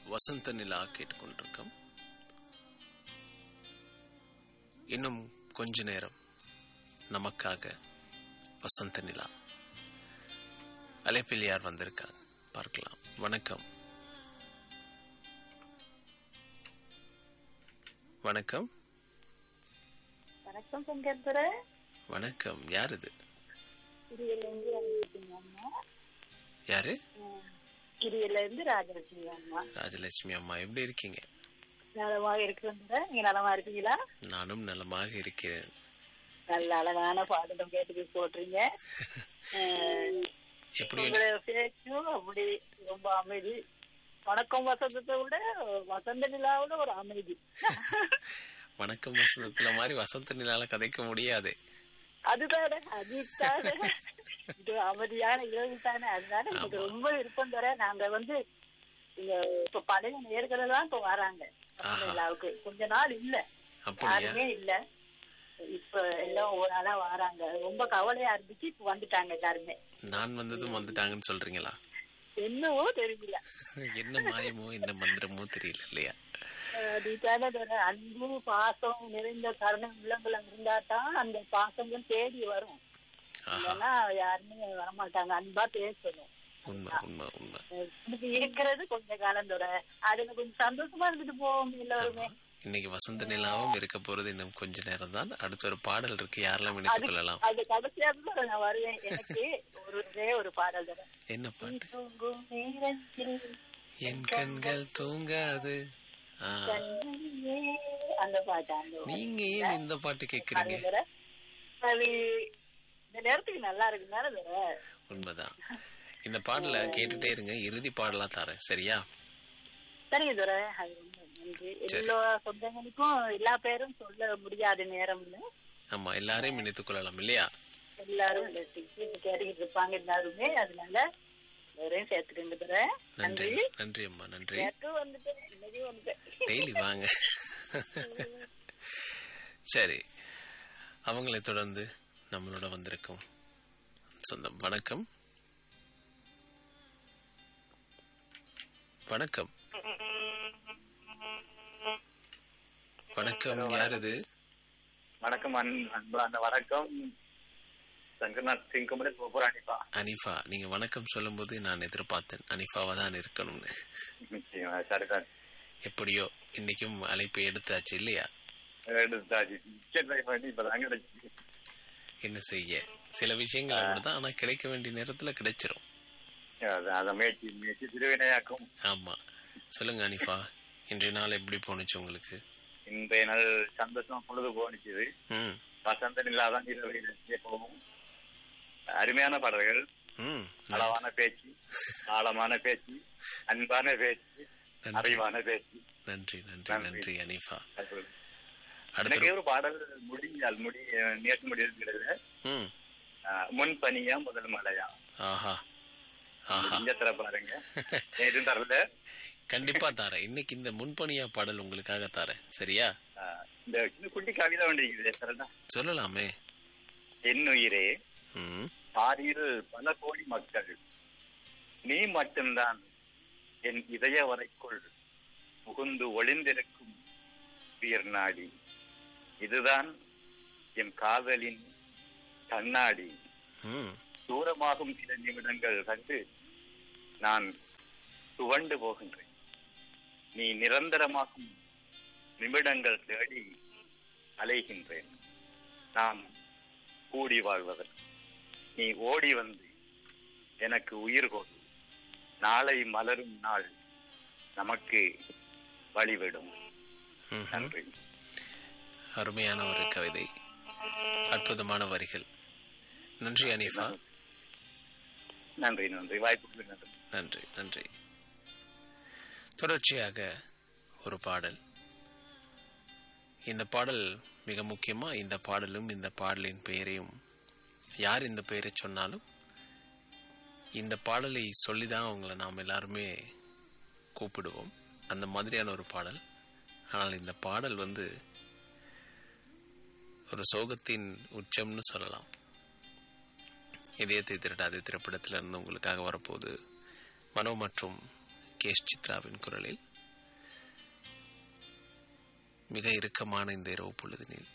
வசந்த நிலா கேட்டுக்கொண்டிருக்கோம் இன்னும் கொஞ்ச நேரம் நமக்காக வசந்த நிலா அலைப்பில் யார் வந்திருக்காங்க பார்க்கலாம் வணக்கம் வணக்கம் வணக்கம் சங்கர்துரை வணக்கம் யார் இது கிரியில இருந்து ராஜலட்சுமி அம்மா யாரு கிரியில இருந்து ராஜலட்சுமி அம்மா ராஜலட்சுமி அம்மா எப்படி இருக்கீங்க நலமாக இருக்கிறேன் நீங்க நலமா இருக்கீங்களா நானும் நலமாக இருக்கிறேன் நல்ல அழகான பாடலும் கேட்டு போட்டுறீங்க அஹ், எப்படி உங்களோட பேச்சும் அப்படி ரொம்ப அமைதி வணக்கம் வசந்தத்தை விட வசந்த நிலாவோட ஒரு அமைதி வணக்கம் வசந்தத்துல மாதிரி வசந்த நிலால கதைக்க முடியாது அதுதானே அதுதானே இது அமைதியான இரவு தானே அதனால எனக்கு ரொம்ப விருப்பம் தர நாங்க வந்து இங்க இப்ப பழைய நேர்களை தான் இப்ப வராங்க வசந்த நிலாவுக்கு கொஞ்ச நாள் இல்ல அப்படியா யாருமே இல்ல இப்ப எல்லாம் ஒரு ஆளா வராங்க ரொம்ப கவலையா இருந்துச்சு இப்ப வந்துட்டாங்க எல்லாருமே நான் வந்ததும் வந்துட்டாங்கன்னு சொல்றீங்களா என்னவோ தெரியல என்ன மாயமோ என்ன மந்திரமோ தெரியல இல்லையா அதுதானே தர அன்பு பாசம் நிறைந்த கருணை உள்ளங்களும் இருந்தா தான் அந்த பாசங்களும் தேடி வரும் ஆஹா இல்லைன்னா யாருமே வரமாட்டாங்க அன்பா பேசணும் உண்மை உண்மை உண்மை எனக்கு இருக்கிறது கொஞ்ச காலம் தோற அதுல கொஞ்சம் சந்தோஷமா இருந்துட்டு போவோம் எல்லாருமே இன்னைக்கு வசந்த நிலாவும் இருக்க போறது இன்னும் கொஞ்ச நேரம் தான் அடுத்த ஒரு பாடல் இருக்கு யாரெல்லாம் இணைத்துக் கொள்ளலாம் அது கடைசியா தான் நான் வருவேன் எனக்கு ஒரு ஒரே ஒரு பாடல் தர என்ன பாட்டு தூங்கும் நேரத்தில் என் கண்கள் தூங்காது ஆ, கண்ணிலே அந்த பாட்டு அந்த நீங்க ஏன் இந்த பாட்டு கேக்குறீங்க அது தர அது இந்த நேரத்துக்கு நல்லா இருக்குனால தர உண்மைதான் இந்த பாடலை கேட்டுட்டே இருங்க இறுதி பாடலா தரேன் சரியா சரிங்க தர அது ரொம்ப நன்றி எல்லா சொந்தங்களுக்கும் எல்லா பேரும் சொல்ல முடியாத நேரம்னு ஆமா எல்லாரையும் இணைத்துக் கொள்ளலாம் இல்லையா எல்லாரும் இந்த டிக்கெட் கேட்டுக்கிட்டு இருப்பாங்க எல்லாருமே அதனால எல்லாரையும் சேர்த்துட்டு தர நன்றி நன்றி நன்றி அம்மா நன்றி நேற்று வந்துட்டேன் இன்னைக்கு வந்துட்டேன் டெய்லி வாங்க சரி அவங்களை தொடர்ந்து நம்மளோட வந்திருக்கும் சொந்தம் வணக்கம் வணக்கம் வணக்கம் யார் இது வணக்கம் அன்- அன்பான வணக்கம் சங்கர்நாத் சிங் குமரன் கோபுராணிப்பா அனிஃபா நீங்க வணக்கம் சொல்லும்போது நான் எதிர்பார்த்தேன் அனிஃபாவா தான் இருக்கணும்னு நிச்சயமா சரிதான் எப்படியோ இன்னைக்கும் அழைப்பு எடுத்தாச்சு இல்லையா எடுத்தாச்சு டிக்கெட் ட்ரை பண்ணி இப்பதான் கிடைச்சு என்ன செய்ய சில விஷயங்கள் அப்படிதான் ஆனா கிடைக்க வேண்டிய நேரத்துல கிடைச்சிரும் அது- அதை முயற்சி முயற்சி திருவினையாக்கும் ஆமா சொல்லுங்க அனிஃபா இன்றைய நாள் எப்படி போணுச்சு உங்களுக்கு இன்றைய நாள் சந்தோஷமா பொழுது போனிச்சுது ம் வசந்த நிலாதான் இரவு போகும் அருமையான பாடல்கள் ம் அளவான பேச்சு ஆழமான பேச்சு அன்பான பேச்சு நன்றி அறிவான பேச்சு நன்றி நன்றி நன்றி. நன்றி அனிஃபா அது- அடுத்த எனக்கு ஒரு பாடல் முடிஞ்சால் முடி நேற்று முடியிருக்கிறது ம் முன் பனியா முதல் மழையா ஆஹா ஆஹா இங்க தர பாருங்க நேற்று தரல கண்டிப்பா தாரேன் இன்னைக்கு இந்த முன்பணியா பாடல் உங்களுக்காக தாரேன் சரியா ஆஹ் இந்த சின்ன குட்டி கவிதை வேண்டியிருக்குது தரடா சொல்லலாமே என்னுயிரே ம் ஆறில் பல கோடி மக்கள் நீ மட்டும்தான் என் இதய வரைக்குள் புகுந்து ஒளிந்திருக்கும் உயிர் நாடி இதுதான் என் காதலின் கண்ணாடி ம் தூரமாகும் சில நிமிடங்கள் கண்டு நான் துவண்டு போகின்றேன் நீ நிரந்தரமாகும் நிமிடங்கள் தேடி அலைகின்றேன் நாம் கூடி வாழ்வதற்கு நீ ஓடி வந்து எனக்கு உயிர் கொடு நாளை மலரும் நாள் நமக்கு வழிவிடும் ம் நன்றி அருமையான ஒரு கவிதை அற்புதமான வரிகள் நன்றி அனிஃபா நன்றி நன்றி வாய்ப்புக்கு நன்றி நன்றி நன்றி தொடர்ச்சியாக ஒரு பாடல் இந்த பாடல் மிக முக்கியமா இந்த பாடலும் இந்த பாடலின் பெயரையும் யார் இந்த பெயரை சொன்னாலும் இந்த பாடலை சொல்லிதான் அவங்கள நாம் எல்லாருமே கூப்பிடுவோம் அந்த மாதிரியான ஒரு பாடல் ஆனால் இந்த பாடல் வந்து ஒரு சோகத்தின் உச்சம்னு சொல்லலாம் இதயத்தை திருடாது திரைப்படத்திலிருந்து உங்களுக்காக வரப்போகுது மனோ மற்றும் கேஷ் சித்ராவின் குரலில் மிக இறுக்கமான இந்த இரவு பொழுதினில்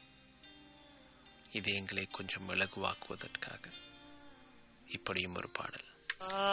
இது எங்களை கொஞ்சம் இலகுவாக்குவதற்காக இப்படியும் ஒரு பாடல்